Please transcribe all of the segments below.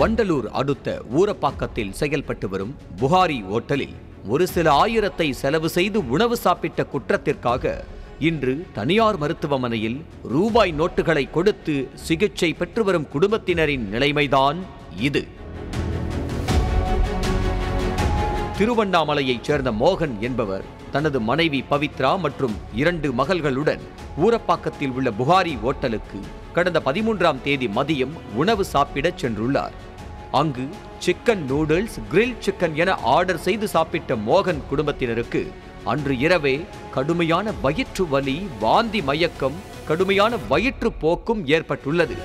வண்டலூர் அடுத்த ஊரப்பாக்கத்தில் செயல்பட்டு வரும் புகாரி ஓட்டலில் ஒரு சில ஆயிரத்தை செலவு செய்து உணவு சாப்பிட்ட குற்றத்திற்காக இன்று தனியார் மருத்துவமனையில் ரூபாய் நோட்டுகளை கொடுத்து சிகிச்சை பெற்று வரும் குடும்பத்தினரின் நிலைமைதான் இது திருவண்ணாமலையைச் சேர்ந்த மோகன் என்பவர் தனது மனைவி பவித்ரா மற்றும் இரண்டு மகள்களுடன் ஊரப்பாக்கத்தில் உள்ள புகாரி ஓட்டலுக்கு கடந்த பதிமூன்றாம் தேதி மதியம் உணவு சாப்பிடச் சென்றுள்ளார் அங்கு சிக்கன் நூடுல்ஸ் கிரில் சிக்கன் என ஆர்டர் செய்து சாப்பிட்ட மோகன் குடும்பத்தினருக்கு அன்று இரவே கடுமையான வயிற்று வலி வாந்தி மயக்கம் கடுமையான வயிற்றுப் போக்கும் ஏற்பட்டுள்ளது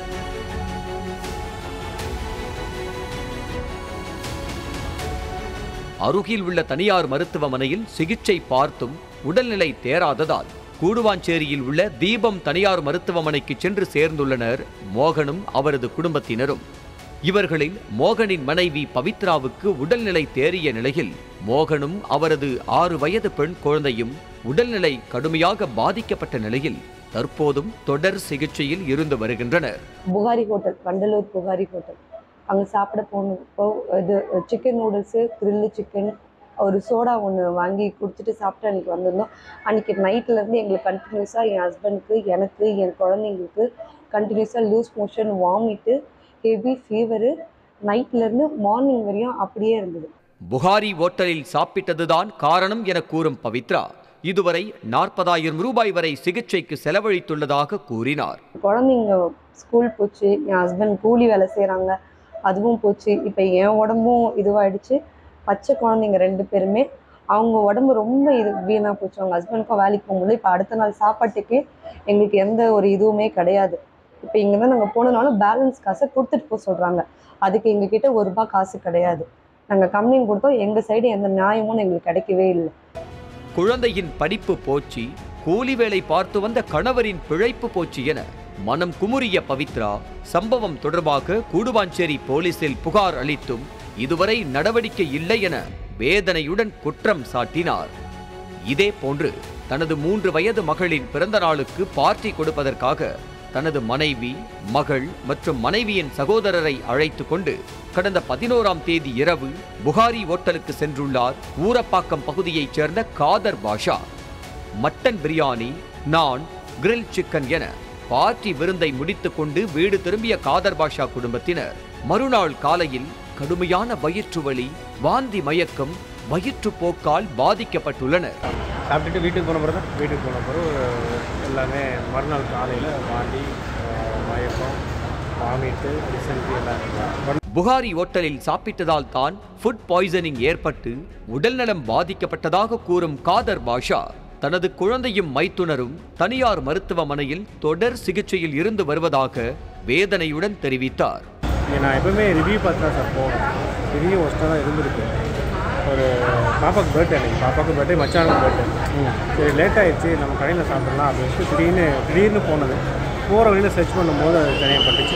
அருகில் உள்ள தனியார் மருத்துவமனையில் சிகிச்சை பார்த்தும் உடல்நிலை தேராததால் கூடுவாஞ்சேரியில் உள்ள தீபம் தனியார் மருத்துவமனைக்கு சென்று சேர்ந்துள்ளனர் மோகனும் அவரது குடும்பத்தினரும் இவர்களில் மோகனின் மனைவி பவித்ராவுக்கு உடல்நிலை தேறிய நிலையில் மோகனும் அவரது ஆறு வயது பெண் குழந்தையும் உடல்நிலை கடுமையாக பாதிக்கப்பட்ட நிலையில் தற்போதும் தொடர் சிகிச்சையில் இருந்து வருகின்றனர் புகாரி ஹோட்டல் வண்டலூர் புகாரி ஹோட்டல் அங்கே சாப்பிட போனப்போ இது சிக்கன் நூடுல்ஸு கிரில்லு சிக்கன் ஒரு சோடா ஒன்று வாங்கி குடிச்சிட்டு சாப்பிட்டு அன்றைக்கி வந்திருந்தோம் அன்றைக்கி நைட்லேருந்து எங்களுக்கு கண்டினியூஸாக என் ஹஸ்பண்டுக்கு எனக்கு என் குழந்தைங்களுக்கு கண்டினியூஸாக loose motion vomit heavy fever நைட்லேருந்து மார்னிங் வரையும் அப்படியே இருந்தது புகாரி ஓட்டலில் சாப்பிட்டதுதான் காரணம் என கூறும் பவித்ரா இதுவரை நாற்பதாயிரம் ரூபாய் வரை சிகிச்சைக்கு செலவழித்துள்ளதாக கூறினார் குழந்தைங்க ஸ்கூல் போச்சு என் ஹஸ்பண்ட் கூலி வேலை செய்கிறாங்க அதுவும் போச்சு இப்போ என் உடம்பும் இதுவாயிடுச்சு பச்சை குழந்தைங்க ரெண்டு பேருமே அவங்க உடம்பு ரொம்ப இது வீணாக போச்சு அவங்க ஹஸ்பண்டுக்கும் வேலைக்கு போக முடியல இப்போ அடுத்த நாள் சாப்பாட்டுக்கே எங்களுக்கு எந்த ஒரு இதுவுமே கிடையாது இப்போ இங்கே தான் நாங்கள் போனதுனால பேலன்ஸ் காசை கொடுத்துட்டு போக சொல்கிறாங்க அதுக்கு எங்ககிட்ட ஒரு ரூபாய் காசு கிடையாது நாங்கள் கம்ப்ளைண்ட் கொடுத்தோம் எங்கள் சைடு எந்த நியாயமும் எங்களுக்கு கிடைக்கவே இல்லை குழந்தையின் படிப்பு போச்சு கூலி வேலை பார்த்து வந்த கணவரின் பிழைப்பு போச்சு என மனம் குமுறிய பவித்ரா சம்பவம் தொடர்பாக கூடுவாஞ்சேரி போலீசில் புகார் அளித்தும் இதுவரை நடவடிக்கை இல்லை என வேதனையுடன் குற்றம் சாட்டினார் இதே போன்று தனது மூன்று வயது மகளின் பிறந்த நாளுக்கு பார்ட்டி கொடுப்பதற்காக தனது மனைவி மகள் மற்றும் மனைவியின் சகோதரரை அழைத்து கொண்டு கடந்த பதினோராம் தேதி இரவு புகாரி ஓட்டலுக்கு சென்றுள்ளார் ஊரப்பாக்கம் பகுதியைச் சேர்ந்த காதர் பாஷா மட்டன் பிரியாணி நான் கிரில் சிக்கன் என பார்ட்டி விருந்தை முடித்துக்கொண்டு வீடு திரும்பிய காதர் பாஷா குடும்பத்தினர் மறுநாள் காலையில் கடுமையான வயிற்று வலி வாந்தி மயக்கம் வயிற்றுப் போக்கால் பாதிக்கப்பட்டுள்ளனர் சாப்பிட்டுட்டு வீட்டுக்கு போன பிறகு தான் வீட்டுக்கு போன பிறகு எல்லாமே மறுநாள் காலையில் வாந்தி அஹ், மயக்கம் வாமிட்டு டிசென்ட்ரி எல்லாம் இருந்தது புகாரி ஓட்டலில் சாப்பிட்டதால் தான் ஃபுட் பாய்சனிங் ஏற்பட்டு உடல்நலம் பாதிக்கப்பட்டதாக கூறும் காதர் பாஷா தனது குழந்தையும் மைத்துனரும் தனியார் மருத்துவமனையில் தொடர் சிகிச்சையில் இருந்து வருவதாக வேதனையுடன் தெரிவித்தார் நான் எப்பவுமே ரிவ்யூ பார்த்து தான் சார் போவேன் ரிவ்யூ ஒஸ்ட்டாக தான் இருந்திருக்கு ஒரு பாப்பாக்கு பர்த்டே அன்னைக்கு பாப்பாக்கு பர்த்டே மச்சானுக்கு பர்த்டே சரி லேட் ஆயிடுச்சு நம்ம கடையில் சாப்பிடலாம் அப்படின்னு திடீர்னு திடீர்னு போனது போகிற வழியில் சர்ச் பண்ணும்போது அது தனியாக பட்டுச்சு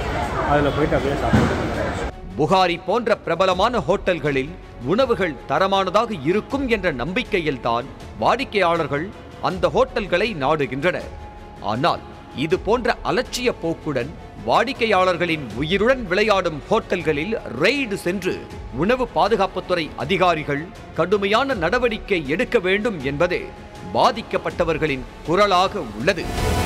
அதில் போயிட்டு அப்படியே சாப்பிட்டு புகாரி போன்ற பிரபலமான ஹோட்டல்களில் உணவுகள் தரமானதாக இருக்கும் என்ற நம்பிக்கையில்தான் வாடிக்கையாளர்கள் அந்த ஹோட்டல்களை நாடுகின்றனர் ஆனால் இது போன்ற அலட்சிய போக்குடன் வாடிக்கையாளர்களின் உயிருடன் விளையாடும் ஹோட்டல்களில் ரெய்டு சென்று உணவு பாதுகாப்புத்துறை அதிகாரிகள் கடுமையான நடவடிக்கை எடுக்க வேண்டும் என்பதே பாதிக்கப்பட்டவர்களின் குரலாக உள்ளது